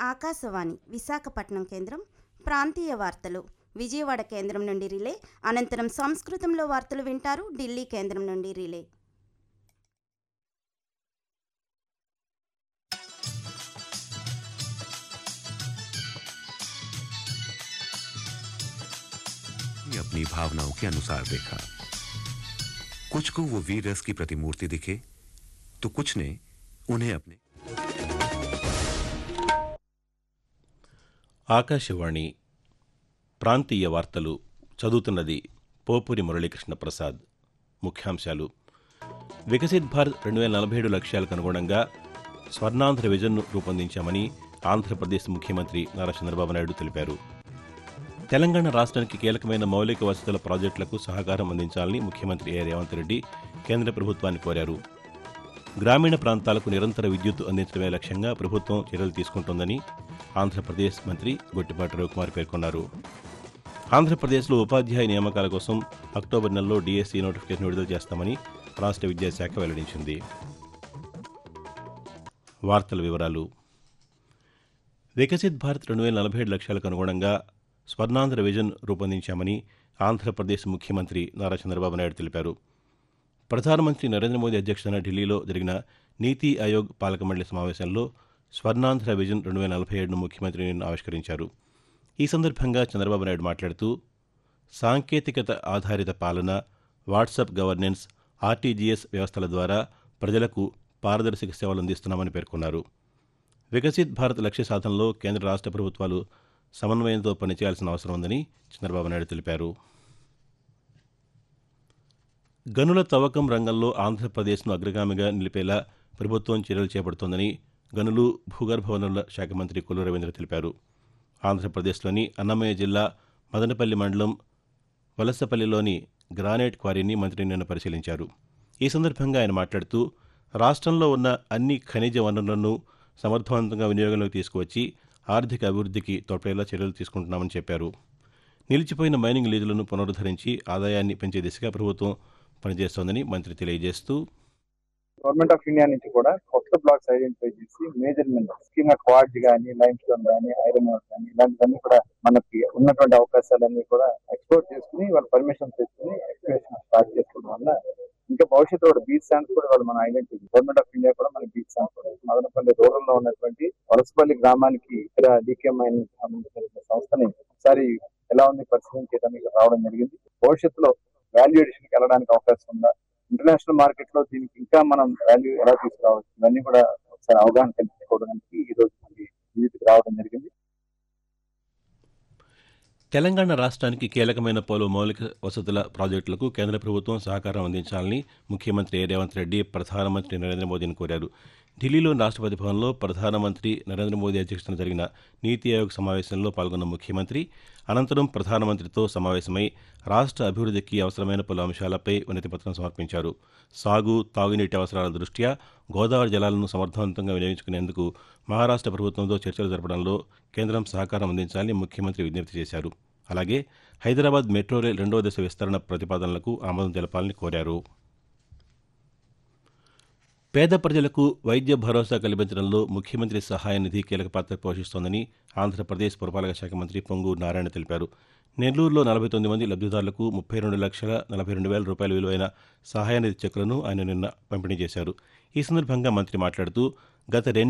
ఆకాశవాణి విశాఖపట్నం కేంద్రం ప్రాంతీయ వార్తలు విజయవాడ కేంద్రం నుండి రిలే అనంతరం సంస్కృతంలో వార్తలు వింటారు ఢిల్లీ కేంద్రం నుండి రిలే ने अपनी भावनाओं के अनुसार देखा कुछ को वो वीर रस की प्रतिमूर्ति दिखे तो कुछ ने उन्हें अपने ఆకాశవాణి ప్రాంతీయ వార్తలు చదువుతున్నది పోపురి మురళీకృష్ణ ప్రసాద్ ముఖ్యాంశాలు వికసిత్ భారత్ రెండు వేల నలభై ఏడు లక్ష్యాలకు అనుగుణంగా స్వర్ణాంధ్ర విజన్ను రూపొందించామని ఆంధ్రప్రదేశ్ ముఖ్యమంత్రి నారా చంద్రబాబు నాయుడు తెలిపారు తెలంగాణ రాష్ట్రానికి కీలకమైన మౌలిక వసతుల ప్రాజెక్టులకు సహకారం అందించాలని ముఖ్యమంత్రి ఏ రేవంత్ రెడ్డి కేంద్ర ప్రభుత్వాన్ని కోరారు గ్రామీణ ప్రాంతాలకు నిరంతర విద్యుత్ అందించడమే లక్ష్యంగా ప్రభుత్వం చర్యలు తీసుకుంటోందని ఆంధ్రప్రదేశ్ మంత్రి గొట్టిపాటి రవికుమార్ పేర్కొన్నారు ఆంధ్రప్రదేశ్లో ఉపాధ్యాయ నియామకాల కోసం అక్టోబర్ నెలలో డిఎస్సీ నోటిఫికేషన్ విడుదల చేస్తామని రాష్ట్ర విద్యాశాఖ వెల్లడించింది వార్తల వివరాలు వికసిత్ భారత్ రెండు వేల నలభై ఏడు లక్ష్యాలకు అనుగుణంగా స్వర్ణాంధ్ర విజన్ రూపొందించామని ఆంధ్రప్రదేశ్ ముఖ్యమంత్రి నారా చంద్రబాబు నాయుడు తెలిపారు ప్రధానమంత్రి నరేంద్ర మోదీ అధ్యక్షతన ఢిల్లీలో జరిగిన నీతి ఆయోగ్ పాలక మండలి సమావేశంలో స్వర్ణాంధ్ర విజన్ రెండు వేల నలభై ఏడును ముఖ్యమంత్రి నిన్న ఆవిష్కరించారు ఈ సందర్భంగా చంద్రబాబు నాయుడు మాట్లాడుతూ సాంకేతికత ఆధారిత పాలన వాట్సాప్ గవర్నెన్స్ ఆర్టీజీఎస్ వ్యవస్థల ద్వారా ప్రజలకు పారదర్శక సేవలు అందిస్తున్నామని పేర్కొన్నారు వికసిత్ భారత్ లక్ష్య సాధనలో కేంద్ర రాష్ట్ర ప్రభుత్వాలు సమన్వయంతో పనిచేయాల్సిన అవసరం ఉందని చంద్రబాబు నాయుడు తెలిపారు గనుల తవ్వకం రంగంలో ఆంధ్రప్రదేశ్ను అగ్రగామిగా నిలిపేలా ప్రభుత్వం చర్యలు చేపడుతోందని గనులు భూగర్భ వనరుల శాఖ మంత్రి కొల్లు రవీంద్ర తెలిపారు ఆంధ్రప్రదేశ్లోని అన్నమయ్య జిల్లా మదనపల్లి మండలం వలసపల్లిలోని గ్రానైట్ క్వారీని మంత్రి నిన్న పరిశీలించారు ఈ సందర్భంగా ఆయన మాట్లాడుతూ రాష్ట్రంలో ఉన్న అన్ని ఖనిజ వనరులను సమర్థవంతంగా వినియోగంలోకి తీసుకువచ్చి ఆర్థిక అభివృద్ధికి తోడ్పడేలా చర్యలు తీసుకుంటున్నామని చెప్పారు నిలిచిపోయిన మైనింగ్ లీజులను పునరుద్ధరించి ఆదాయాన్ని పెంచే దిశగా ప్రభుత్వం పనిచేస్తోందని మంత్రి తెలియజేస్తూ గవర్నమెంట్ ఆఫ్ ఇండియా నుంచి కూడా కొత్త బ్లాక్స్ ఐడెంటిఫై చేసి మేజర్ మినరల్స్ ముఖ్యంగా క్వార్జ్ కానీ లైమ్ స్టోన్ కానీ ఐరన్ ఓర్ కానీ ఇలాంటివన్నీ కూడా మనకి ఉన్నటువంటి అవకాశాలన్నీ కూడా ఎక్స్ప్లోర్ చేసుకుని వాళ్ళ పర్మిషన్ తెచ్చుకుని ఎక్స్ప్లోరేషన్ స్టార్ట్ చేసుకోవడం వల్ల ఇంకా భవిష్యత్తులో కూడా బీచ్ శాండ్స్ కూడా వాళ్ళు మన ఐడెంటిఫై గవర్నమెంట్ ఆఫ్ ఇండియా కూడా మన బీచ్ శాండ్స్ కూడా మదనపల్లి రూరల్ లో ఉన్నటువంటి వలసపల్లి గ్రామానికి ఇక్కడ డీకే మైనింగ్ సంబంధించిన సంస్థని ఒకసారి ఎలా ఉంది పరిశీలన చేయడానికి రావడం జరిగింది భవిష్యత్తులో వాల్యూ ఎడిషన్ కి వెళ్ళడానికి అవకాశం ఉందా ఇంటర్నేషనల్ మార్కెట్ లో దీనికి ఇంకా మనం వాల్యూ ఎలా తీసుకురావచ్చు ఇవన్నీ కూడా ఒకసారి అవగాహన కల్పించుకోవడానికి ఈ రోజు మనకి విజిట్కి రావడం జరిగింది తెలంగాణ రాష్ట్రానికి కీలకమైన పలు మౌలిక వసతుల ప్రాజెక్టులకు కేంద్ర ప్రభుత్వం సహకారం అందించాలని ముఖ్యమంత్రి ఏ రేవంత్ రెడ్డి ప్రధానమంత్రి నరేంద్ర మోదీని కోరారు ఢిల్లీలోని రాష్ట్రపతి భవన్లో ప్రధానమంత్రి నరేంద్ర మోదీ అధ్యక్షతన జరిగిన నీతి ఆయోగ్ సమావేశంలో పాల్గొన్న ముఖ్యమంత్రి అనంతరం ప్రధానమంత్రితో సమావేశమై రాష్ట్ర అభివృద్ధికి అవసరమైన పలు అంశాలపై వినతిపత్రం సమర్పించారు సాగు తాగునీటి అవసరాల దృష్ట్యా గోదావరి జలాలను సమర్థవంతంగా వినియోగించుకునేందుకు మహారాష్ట్ర ప్రభుత్వంతో చర్చలు జరపడంలో కేంద్రం సహకారం అందించాలని ముఖ్యమంత్రి విజ్ఞప్తి చేశారు అలాగే హైదరాబాద్ మెట్రో రైల్ రెండవ దశ విస్తరణ ప్రతిపాదనలకు ఆమోదం తెలపాలని కోరారు పేద ప్రజలకు వైద్య భరోసా కల్పించడంలో ముఖ్యమంత్రి సహాయ నిధి కీలక పాత్ర పోషిస్తోందని ఆంధ్రప్రదేశ్ పురపాలక శాఖ మంత్రి పొంగూరు నారాయణ తెలిపారు నెల్లూరులో నలభై తొమ్మిది మంది లబ్ధిదారులకు ముప్పై రెండు లక్షల నలభై రెండు వేల రూపాయల విలువైన సహాయ నిధి చెక్కులను ఆయన నిన్న పంపిణీ చేశారు ఈ సందర్భంగా మంత్రి మాట్లాడుతూ గత రెండు